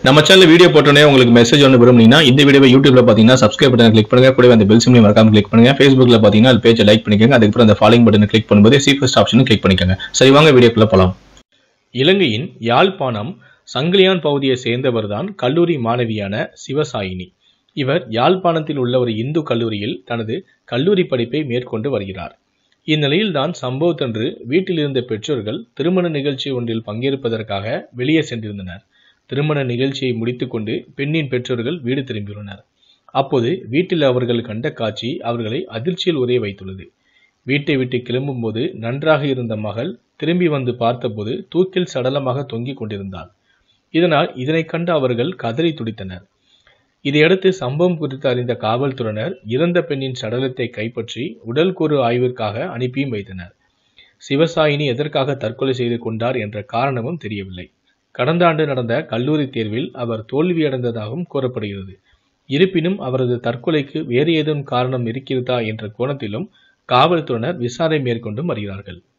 நம்ம channel video போட்டோன்னே உங்களுக்கு மெசேஜ் ஒன்று விரும்புனீங்கன்னா இந்த வீடியோவை யூடியூப்ல பார்த்தீங்கன்னா சப்ஸ்கிரைப் பட்டன் கிளிக் பண்ணுங்க கூடவே அந்த பெல் சிம்லையும் மறக்காம கிளிக் பண்ணுங்க ஃபேஸ்புக்ல பார்த்தீங்கன்னா அது பேஜை லைக் பண்ணிக்கோங்க அதுக்கப்புறம் அந்த ஃபாலோயிங் பட்டனை கிளிக் பண்ணும்போது சி ஃபர்ஸ்ட் ஆப்ஷனும் கிளிக் பண்ணிக்கோங்க சரி வாங்க வீடியோக்குள்ள போலாம் இலங்கையின் யாழ்ப்பாணம் சங்கிலியான் பகுதியை சேர்ந்தவர்தான் கல்லூரி மாணவியான சிவசாயினி இவர் யாழ்ப்பாணத்தில் உள்ள ஒரு இந்து கல்லூரியில் தனது கல்லூரி படிப்பை மேற்கொண்டு வருகிறார் இந்நிலையில்தான் சம்பவத்தன்று வீட்டில் இருந்த பெற்றோர்கள் திருமண நிகழ்ச்சி ஒன்றில் பங்கேற்பதற்காக வெளியே சென்றிருந்தனர் திருமண நிகழ்ச்சியை முடித்துக்கொண்டு பெண்ணின் பெற்றோர்கள் வீடு திரும்பியுள்ளனர் அப்போது வீட்டில் அவர்கள் கண்ட காட்சி அவர்களை அதிர்ச்சியில் உரைய வைத்துள்ளது வீட்டை விட்டு கிளம்பும்போது நன்றாக இருந்த மகள் திரும்பி வந்து பார்த்தபோது தூக்கில் சடலமாக தொங்கிக் கொண்டிருந்தாள் இதனால் இதனை கண்டு அவர்கள் கதறி துடித்தனர் இதையடுத்து சம்பவம் குறித்து அறிந்த காவல்துறையினர் இறந்த பெண்ணின் சடலத்தை கைப்பற்றி உடல் கூறு ஆய்விற்காக அனுப்பியும் வைத்தனர் சிவசாயினி எதற்காக தற்கொலை செய்து கொண்டார் என்ற காரணமும் தெரியவில்லை கடந்த ஆண்டு நடந்த கல்லூரி தேர்வில் அவர் தோல்வியடைந்ததாகவும் கூறப்படுகிறது இருப்பினும் அவரது தற்கொலைக்கு வேறு ஏதும் காரணம் இருக்கிறதா என்ற கோணத்திலும் காவல்துறையினர் விசாரணை மேற்கொண்டும் வருகிறார்கள்